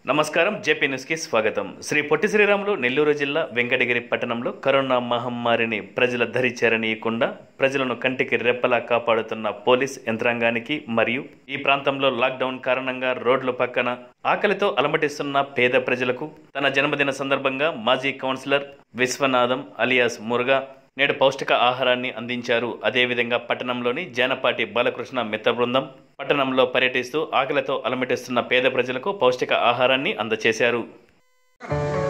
నమస్కారం జేపీ న్యూస్కి స్వాగతం శ్రీ పొట్టి శ్రీరాములు నెల్లూరు జిల్లా వెంకటగిరి పట్టణంలో కరోనా మహమ్మారిని ప్రజల ధరి చేరనీయకుండా ప్రజలను కంటికి రెప్పలా కాపాడుతున్న పోలీస్ యంత్రాంగానికి మరియు ఈ ప్రాంతంలో లాక్డౌన్ కారణంగా రోడ్ల పక్కన ఆకలితో అలమటిస్తున్న పేద ప్రజలకు తన జన్మదిన సందర్భంగా మాజీ కౌన్సిలర్ విశ్వనాథం అలియాస్ మురుగా నేడు పౌష్టిక ఆహారాన్ని అందించారు అదేవిధంగా పట్టణంలోని జానపాటి బాలకృష్ణ మిత్ర బృందం పట్టణంలో పర్యటిస్తూ ఆకలితో అలమటిస్తున్న పేద ప్రజలకు పౌష్టిక ఆహారాన్ని అందజేశారు